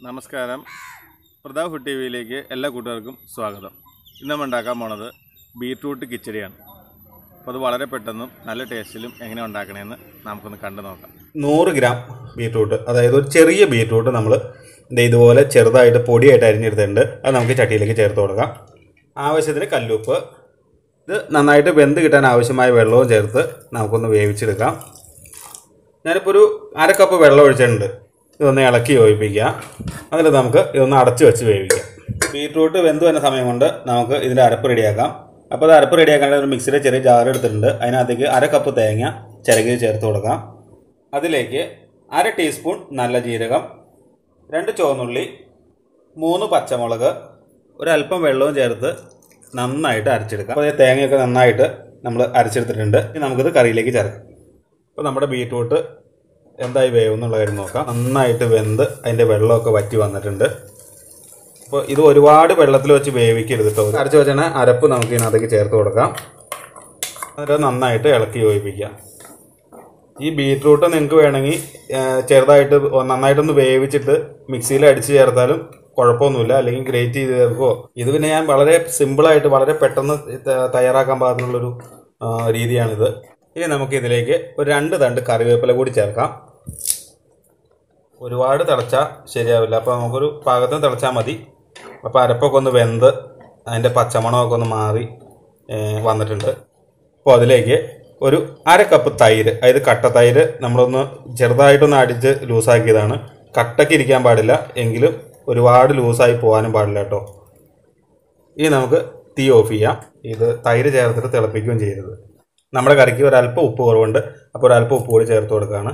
നമസ്കാരം Pratap food T വിയിലേക്ക് എല്ലാ കൂട്ടുകാർക്കും സ്വാഗതം ഇന്ന് നമ്മൾ ഉണ്ടാക്കാൻ പോണത് ബീട്രൂട്ട് കിച്ചടിയാണ് അപ്പോൾ അത് വളരെ പെട്ടെന്നും നല്ല ടേസ്റ്റിലും എങ്ങനെ ഉണ്ടാക്കണമെന്ന് നമുക്കൊന്ന് കണ്ടു നോക്കാം നൂറ് ഗ്രാം ബീട്രൂട്ട് അതായത് ഒരു ചെറിയ ബീട്രൂട്ട് നമ്മൾ ഇതുപോലെ ചെറുതായിട്ട് പൊടിയായിട്ട് അരിഞ്ഞെടുത്തിട്ടുണ്ട് അത് നമുക്ക് ചട്ടിയിലേക്ക് ചേർത്ത് കൊടുക്കാം ആവശ്യത്തിന് കല്ലുപ്പ് ഇത് നന്നായിട്ട് വെന്ത് കിട്ടാൻ ആവശ്യമായ വെള്ളവും ചേർത്ത് നമുക്കൊന്ന് വേവിച്ചെടുക്കാം ഞാനിപ്പോൾ ഒരു അര കപ്പ് വെള്ളം ഒഴിച്ചിട്ടുണ്ട് ഇതൊന്ന് ഇളക്കി യോജിപ്പിക്കുക എന്നിട്ട് നമുക്ക് ഇതൊന്ന് അടച്ച് വെച്ച് വേവിക്കാം ബീട്രൂട്ട് വെന്ത് വരുന്ന സമയം കൊണ്ട് നമുക്ക് ഇതിൻ്റെ അരപ്പ് റെഡിയാക്കാം അപ്പോൾ അത് അരപ്പ് റെഡിയാക്കാനുള്ള ഒരു മിക്സിയുടെ ചെറിയ ജാർ എടുത്തിട്ടുണ്ട് അതിനകത്തേക്ക് അര കപ്പ് തേങ്ങ ചിരകി ചേർത്ത് കൊടുക്കാം അതിലേക്ക് അര ടീസ്പൂൺ നല്ല ജീരകം രണ്ട് ചുവന്നുള്ളി മൂന്ന് പച്ചമുളക് ഒരല്പം വെള്ളവും ചേർത്ത് നന്നായിട്ട് അരച്ചെടുക്കാം അപ്പോൾ ഈ തേങ്ങയൊക്കെ നന്നായിട്ട് നമ്മൾ അരച്ചെടുത്തിട്ടുണ്ട് ഇനി നമുക്കിത് കറിയിലേക്ക് ചേർക്കാം അപ്പോൾ നമ്മുടെ ബീറ്റ്റൂട്ട് എന്തായി വേവുന്നുള്ള കാര്യം നോക്കാം നന്നായിട്ട് വെന്ത് അതിൻ്റെ വെള്ളമൊക്കെ വറ്റി വന്നിട്ടുണ്ട് അപ്പോൾ ഇത് ഒരുപാട് വെള്ളത്തിൽ വെച്ച് വേവിക്കരുത് കേട്ടോ അരച്ച് വെച്ചാൽ അരപ്പ് നമുക്ക് ഇതിനകത്തേക്ക് ചേർത്ത് കൊടുക്കാം എന്നിട്ട് നന്നായിട്ട് ഇളക്കി യോജിപ്പിക്കാം ഈ ബീറ്റ്റൂട്ട് നിങ്ങൾക്ക് വേണമെങ്കിൽ ആ, ചെറുതായിട്ട് നന്നായിട്ടൊന്ന് വേവിച്ചിട്ട് മിക്സിയിൽ അടിച്ച് ചേർത്താലും കുഴപ്പമൊന്നുമില്ല അല്ലെങ്കിൽ ഗ്രേറ്റ് ചെയ്ത് ചേർക്കുമോ ഇത് പിന്നെ ഞാൻ വളരെ സിമ്പിളായിട്ട് വളരെ പെട്ടെന്ന് ത- തയ്യാറാക്കാൻ പാകത്തിനുള്ളൊരു ആ, രീതിയാണിത് ഇനി നമുക്ക് ഇതിലേക്ക് ഒരു രണ്ട് തണ്ട് കറിവേപ്പില കൂടി ചേർക്കാം ഒരുപാട് തിളച്ചാൽ ശരിയാവില്ല അപ്പോൾ നമുക്കൊരു പാകത്തിന് തിളച്ചാൽ മതി അപ്പോൾ അരപ്പൊക്കെ ഒന്ന് വെന്ത് അതിൻ്റെ പച്ചമണമൊക്കെ ഒന്ന് മാറി ഏ, വന്നിട്ടുണ്ട് അപ്പോൾ അതിലേക്ക് ഒരു അര കപ്പ് തൈര് അതായത് കട്ട തൈര് നമ്മളൊന്ന് ചെറുതായിട്ടൊന്ന് അടിച്ച് ലൂസാക്കിയതാണ് കട്ടയ്ക്ക് ഇരിക്കാൻ പാടില്ല എങ്കിലും ഒരുപാട് ലൂസായി പോകാനും പാടില്ല കേട്ടോ ഇനി നമുക്ക് തീ ഓഫ് ചെയ്യാം ഇത് തൈര് ചേർത്തിട്ട് തിളപ്പിക്കുകയും ചെയ്യരുത് നമ്മുടെ കറിക്ക് ഒരല്പം ഉപ്പ് കുറവുണ്ട് അപ്പോൾ ഒരല്പം ഉപ്പ് കൂടി ചേർത്ത് കൊടുക്കുകയാണ്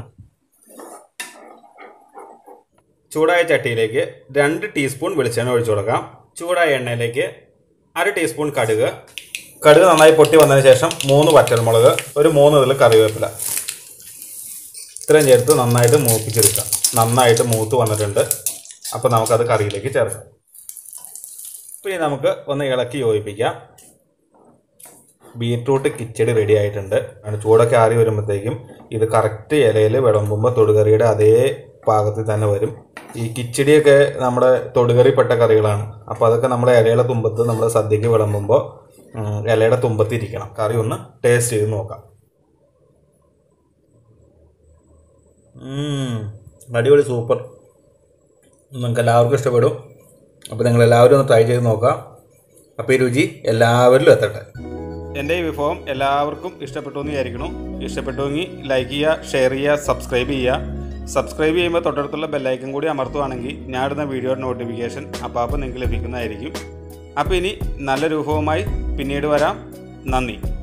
ചൂടായ ചട്ടിയിലേക്ക് രണ്ട് ടീസ്പൂൺ വെളിച്ചെണ്ണ ഒഴിച്ചു കൊടുക്കാം ചൂടായ എണ്ണയിലേക്ക് അര ടീസ്പൂൺ കടുക് കടുക് നന്നായി പൊട്ടി വന്നതിന് ശേഷം മൂന്ന് വറ്റൽമുളക് ഒരു മൂന്ന് ഇതിൽ കറിവേപ്പില ഇത്രയും ചേർത്ത് നന്നായിട്ട് മൂപ്പിച്ചെടുക്കാം നന്നായിട്ട് മൂത്ത് വന്നിട്ടുണ്ട് അപ്പോൾ നമുക്കത് കറിയിലേക്ക് ചേർക്കാം പിന്നെ നമുക്ക് ഒന്ന് ഇളക്കി യോജിപ്പിക്കാം ബീട്രൂട്ട് കിച്ചടി റെഡി ആയിട്ടുണ്ട് ആണ് ചൂടൊക്കെ ആറി വരുമ്പോഴത്തേക്കും ഇത് കറക്റ്റ് ഇലയിൽ വിളമ്പുമ്പോൾ തൊടുകറിയുടെ അതേ പാകത്തിൽ തന്നെ വരും ഈ കിച്ചടിയൊക്കെ നമ്മുടെ തൊടുകറിപ്പെട്ട കറികളാണ് അപ്പോൾ അതൊക്കെ നമ്മുടെ ഇലയുടെ തുമ്പത്ത് നമ്മൾ സദ്യക്ക് വിളമ്പുമ്പോൾ ഉം, ഇലയുടെ തുമ്പത്ത് ഇരിക്കണം കറി ഒന്ന് ടേസ്റ്റ് ചെയ്ത് നോക്കാം ഉം, അടിപൊളി സൂപ്പർ നിങ്ങൾക്ക് എല്ലാവർക്കും ഇഷ്ടപ്പെടും അപ്പോൾ നിങ്ങൾ എല്ലാവരും ഒന്ന് ട്രൈ ചെയ്ത് നോക്കാം അപ്പോൾ ഈ രുചി എല്ലാവരിലും എത്തട്ടെ എൻ്റെ ഈ വിഭവം എല്ലാവർക്കും ഇഷ്ടപ്പെട്ടു എന്ന് വിചാരിക്കണം ഇഷ്ടപ്പെട്ടുവെങ്കിൽ ലൈക്ക് ചെയ്യുക ഷെയർ ചെയ്യുക സബ്സ്ക്രൈബ് ചെയ്യുക സബ്സ്ക്രൈബ് ചെയ്യുമ്പോൾ തൊട്ടടുത്തുള്ള ബെല്ലൈക്കൻ കൂടി അമർത്തുവാണെങ്കിൽ ഞാൻ ഇടുന്ന വീഡിയോയുടെ നോട്ടിഫിക്കേഷൻ അപ്പോൾ അപ്പോൾ നിങ്ങൾക്ക് ലഭിക്കുന്നതായിരിക്കും അപ്പോൾ ഇനി നല്ലൊരു വിഭവമായി പിന്നീട് വരാം നന്ദി